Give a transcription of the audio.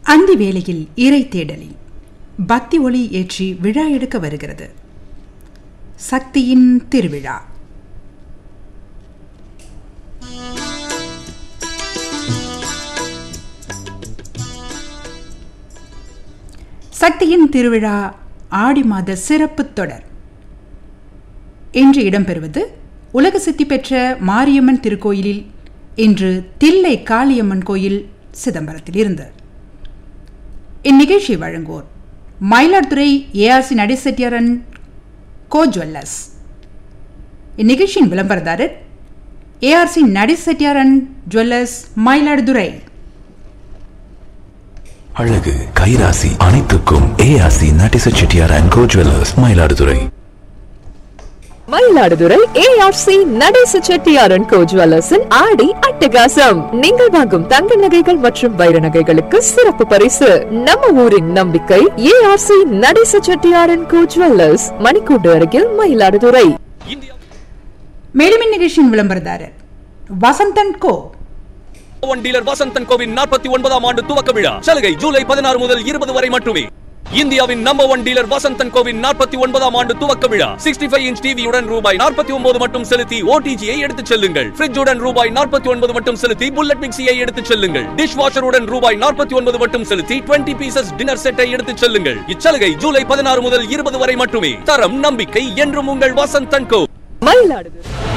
அந்தி வேளையில் இறை தேடலில் பக்தி ஒளி ஏற்றி விழா எடுக்க வருகிறது சக்தியின் திருவிழா சக்தியின் திருவிழா ஆடி மாத சிறப்பு தொடர் இன்று இடம்பெறுவது உலக சித்தி பெற்ற மாரியம்மன் திருக்கோயிலில் இன்று தில்லை காளியம்மன் கோயில் சிதம்பரத்தில் இருந்து இந்நிகழ்ச்சியை வழங்குவோர் மயிலாடுதுறை ஏஆர்சி நடிசெட்டியாரன் கோ ஜுவல்லர்ஸ் இந்நிகழ்ச்சியின் விளம்பரதாரர் ஏஆர்சி நடிசெட்டியாரன் ஜுவல்லர்ஸ் மயிலாடுதுறை அழகு கைராசி அனைத்துக்கும் ARC Natesa Chettiar and co jewellers Mayiladuthurai Mayiladuthurai ARC Natesa செட்டியாரன் கோ ஜுவல்லர்ஸின் ஆடி அட்டகாசம் நீங்கள் வாங்கும் தங்க நகைகள் மற்றும் வைர நகைகளுக்கு சிறப்பு பரிசு நம்ம ஊரின் நம்பிக்கை ஏஆர்சி நடேச செட்டியாரன் கோ ஜுவல்லர்ஸ் மணிக்கூண்டு அருகில் மயிலாடுதுறை மேலும் இந்நிகழ்ச்சியின் விளம்பரதாரர் வசந்தன் கோ ஒன் டீலர் வசந்தன் கோவின் நாற்பத்தி ஒன்பதாம் ஆண்டு துவக்க விழா சலுகை ஜூலை பதினாறு முதல் இருபது வரை மட்டுமே இந்தியாவின் நம்பர் ஒன் டீலர் வசந்தன் கோவின் நாற்பத்தி ஒன்பதாம் ஆண்டு துவக்க விழா சிக்ஸ்டி ஃபைவ் இன்ச் டிவியுடன் ரூபாய் நாற்பத்தி ஒன்பது மட்டும் செலுத்தி ஓடிஜியை எடுத்துச் செல்லுங்கள் ஃப்ரிட்ஜுடன் ரூபாய் நாற்பத்தி ஒன்பது மட்டும் செலுத்தி புல்லட் மிக்சியை எடுத்துச் செல்லுங்கள் டிஷ் வாஷருடன் ரூபாய் நாற்பத்தி ஒன்பது மட்டும் செலுத்தி டுவெண்ட்டி பீசஸ் டின்னர் செட்டை எடுத்துச் செல்லுங்கள் இச்சலுகை ஜூலை பதினாறு முதல் இருபது வரை மட்டுமே தரம் நம்பிக்கை என்றும் உங்கள் வசந்தன் கோ மயிலாடுதுறை